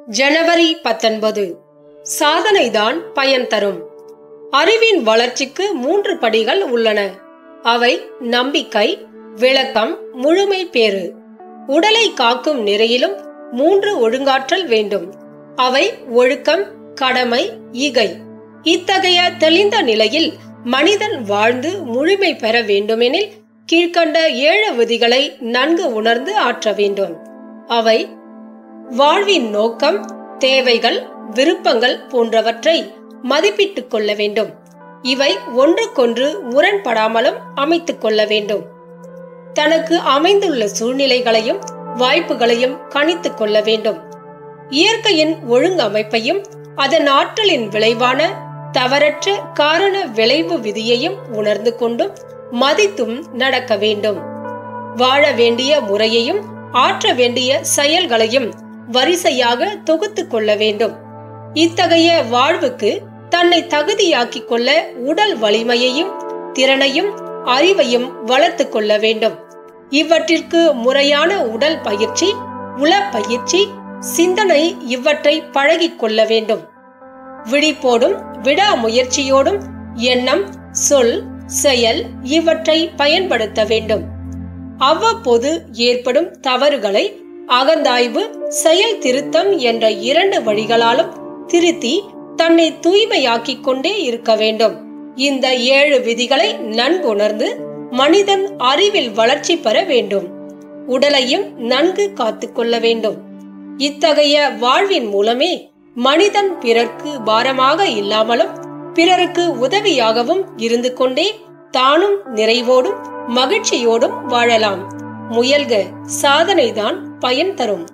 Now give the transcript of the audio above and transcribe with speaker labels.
Speaker 1: ஜனவரி பத்தொன்பது சாதனைதான் பயன் தரும் அறிவின் வளர்ச்சிக்கு மூன்று படிகள் உள்ளன அவை நம்பிக்கை விளக்கம் முழுமை பேறு உடலை காக்கும் நிறையிலும் மூன்று ஒழுங்காற்றல் வேண்டும் அவை ஒழுக்கம் கடமை ஈகை இத்தகைய தெளிந்த நிலையில் மனிதன் வாழ்ந்து முழுமை பெற வேண்டுமெனில் கீழ்க்கண்ட ஏழு விதிகளை நன்கு உணர்ந்து ஆற்ற வேண்டும் அவை வாழ்வின் நோக்கம் தேவைகள் விருப்பங்கள் போன்றவற்றை மதிப்பிட்டுக் கொள்ள வேண்டும் இவை ஒன்றுக்கொன்று முரண்படாமலும் அமைத்துக் கொள்ள வேண்டும் தனக்கு அமைந்துள்ள சூழ்நிலைகளையும் வாய்ப்புகளையும் கணித்துக் கொள்ள வேண்டும் இயற்கையின் ஒழுங்கமைப்பையும் அதன் ஆற்றலின் விளைவான தவறற்ற காரண விளைவு விதியையும் உணர்ந்து கொண்டும் மதித்தும் நடக்க வேண்டும் வாழ வேண்டிய முறையையும் ஆற்ற வேண்டிய செயல்களையும் வரிசையாக தொகுத்து கொள்ள வேண்டும் இத்தகைய வாழ்வுக்கு தன்னை தகுதியாக்கிக் கொள்ள உடல் வலிமையையும் திறனையும் அறிவையும் வளர்த்து கொள்ள வேண்டும் இவற்றிற்கு முறையான உடல் பயிற்சி உள பயிற்சி சிந்தனை இவற்றை பழகிக் கொள்ள வேண்டும் விழிப்போடும் விடாமுயற்சியோடும் எண்ணம் சொல் செயல் இவற்றை பயன்படுத்த வேண்டும் அவ்வப்போது ஏற்படும் தவறுகளை அகந்தாய்வு செயல் திருத்தம் என்ற இரண்டு வழிகளாலும் திருத்தி தன்னை தூய்மையாக்கிக் கொண்டே இருக்க வேண்டும் இந்த ஏழு விதிகளை நன்குணர்ந்து மனிதன் அறிவில் வளர்ச்சி பெற வேண்டும் உடலையும் நன்கு காத்துக்கொள்ள வேண்டும் இத்தகைய வாழ்வின் மூலமே மனிதன் பிறர்க்கு பாரமாக இல்லாமலும் பிறருக்கு உதவியாகவும் இருந்து கொண்டே தானும் நிறைவோடும் மகிழ்ச்சியோடும் வாழலாம் முயல்க சாதனைதான் பயன் தரும்